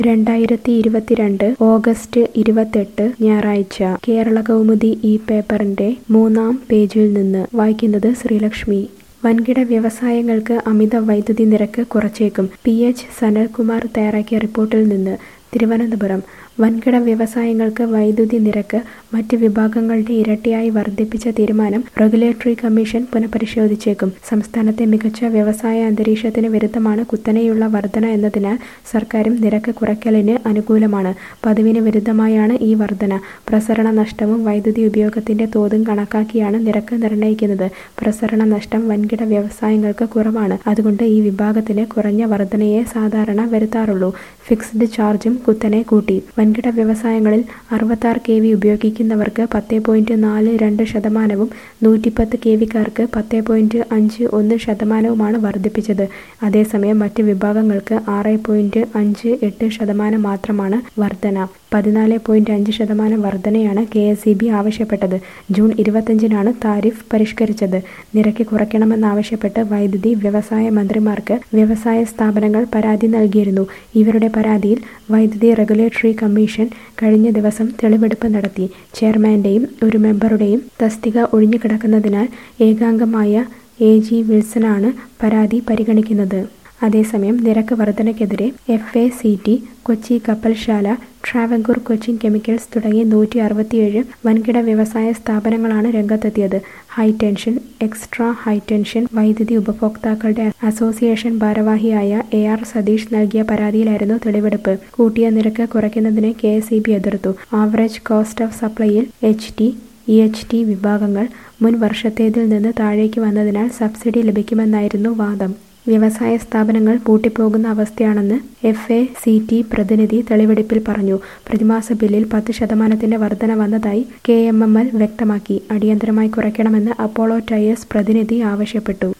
രണ്ടായിരത്തി ഇരുപത്തിരണ്ട് ഓഗസ്റ്റ് ഇരുപത്തെട്ട് ഞായറാഴ്ച കേരള കൗമുദി ഈ പേപ്പറിന്റെ മൂന്നാം പേജിൽ നിന്ന് വായിക്കുന്നത് ശ്രീലക്ഷ്മി വൻകിട വ്യവസായങ്ങൾക്ക് അമിത വൈദ്യുതി നിരക്ക് കുറച്ചേക്കും പി എച്ച് സനൽകുമാർ തയ്യാറാക്കിയ റിപ്പോർട്ടിൽ നിന്ന് തിരുവനന്തപുരം വൻകിട വ്യവസായങ്ങൾക്ക് വൈദ്യുതി നിരക്ക് മറ്റ് വിഭാഗങ്ങളുടെ ഇരട്ടിയായി വർദ്ധിപ്പിച്ച തീരുമാനം റെഗുലേറ്ററി കമ്മീഷൻ പുനഃപരിശോധിച്ചേക്കും സംസ്ഥാനത്തെ മികച്ച വ്യവസായ അന്തരീക്ഷത്തിന് വിരുദ്ധമാണ് കുത്തനെയുള്ള വർധന എന്നതിനാൽ സർക്കാരും നിരക്ക് കുറയ്ക്കലിന് അനുകൂലമാണ് പതിവിന് വിരുദ്ധമായാണ് ഈ വർധന പ്രസരണ നഷ്ടവും വൈദ്യുതി ഉപയോഗത്തിന്റെ തോതും കണക്കാക്കിയാണ് നിരക്ക് നിർണ്ണയിക്കുന്നത് പ്രസരണ നഷ്ടം വൻകിട വ്യവസായങ്ങൾക്ക് കുറവാണ് അതുകൊണ്ട് ഈ വിഭാഗത്തിന് കുറഞ്ഞ വർധനയെ സാധാരണ വരുത്താറുള്ളൂ ഫിക്സ്ഡ് ചാർജും കുത്തനെ കൂട്ടി വൻകിട വ്യവസായങ്ങളിൽ അറുപത്താറ് കെ വി ഉപയോഗിക്കുന്നവർക്ക് പത്ത് പോയിന്റ് നാല് രണ്ട് ശതമാനവും നൂറ്റിപ്പത്ത് കെ വിക്കാർക്ക് പത്ത് പോയിന്റ് അഞ്ച് ഒന്ന് ശതമാനവുമാണ് വർദ്ധിപ്പിച്ചത് അതേസമയം മറ്റ് വിഭാഗങ്ങൾക്ക് ആറ് പോയിന്റ് അഞ്ച് എട്ട് ശതമാനം മാത്രമാണ് വർധന പതിനാല് പോയിന്റ് അഞ്ച് ശതമാനം വർധനയാണ് കെ എസ് ഇ ബി ആവശ്യപ്പെട്ടത് ജൂൺ ഇരുപത്തഞ്ചിനാണ് താരിഫ് പരിഷ്കരിച്ചത് നിരക്ക് കുറയ്ക്കണമെന്നാവശ്യപ്പെട്ട് വൈദ്യുതി വ്യവസായ മന്ത്രിമാർക്ക് വ്യവസായ സ്ഥാപനങ്ങൾ പരാതി നൽകിയിരുന്നു ഇവരുടെ പരാതിയിൽ വൈദ്യുതി റെഗുലേറ്ററി കമ്മീഷൻ കഴിഞ്ഞ ദിവസം തെളിവെടുപ്പ് നടത്തി ചെയർമാന്റെയും ഒരു മെമ്പറുടെയും തസ്തിക ഒഴിഞ്ഞുകിടക്കുന്നതിനാൽ ഏകാംഗമായ എ ജി വിൽസനാണ് പരാതി പരിഗണിക്കുന്നത് അതേസമയം നിരക്ക് വർധനയ്ക്കെതിരെ F A C T Kochi കപ്പൽശാല ട്രാവൻകൂർ കൊച്ചിൻ കെമിക്കൽസ് തുടങ്ങി നൂറ്റി അറുപത്തിയേഴ് വൻകിട വ്യവസായ സ്ഥാപനങ്ങളാണ് രംഗത്തെത്തിയത് ഹൈടെൻഷൻ എക്സ്ട്രാ ഹൈടെൻഷൻ വൈദ്യുതി ഉപഭോക്താക്കളുടെ അസോസിയേഷൻ ഭാരവാഹിയായ എ ആർ സതീഷ് നൽകിയ പരാതിയിലായിരുന്നു തെളിവെടുപ്പ് കൂട്ടിയ നിരക്ക് കുറയ്ക്കുന്നതിന് കെ എസ് ഇ ബി എതിർത്തു ആവറേജ് കോസ്റ്റ് ഓഫ് സപ്ലൈയിൽ H T E H T വിഭാഗങ്ങൾ മുൻ വർഷത്തേതിൽ നിന്ന് താഴേക്ക് വന്നതിനാൽ സബ്സിഡി ലഭിക്കുമെന്നായിരുന്നു വാദം വ്യവസായ സ്ഥാപനങ്ങൾ പൂട്ടിപ്പോകുന്ന അവസ്ഥയാണെന്ന് എഫ് എ സി ടി പ്രതിനിധി തെളിവെടുപ്പിൽ പറഞ്ഞു പ്രതിമാസ ബില്ലിൽ പത്ത് ശതമാനത്തിന്റെ വർധന വന്നതായി കെ എം എം എൽ വ്യക്തമാക്കി അടിയന്തരമായി കുറയ്ക്കണമെന്ന് അപ്പോളോ ടയേഴ്സ് പ്രതിനിധി ആവശ്യപ്പെട്ടു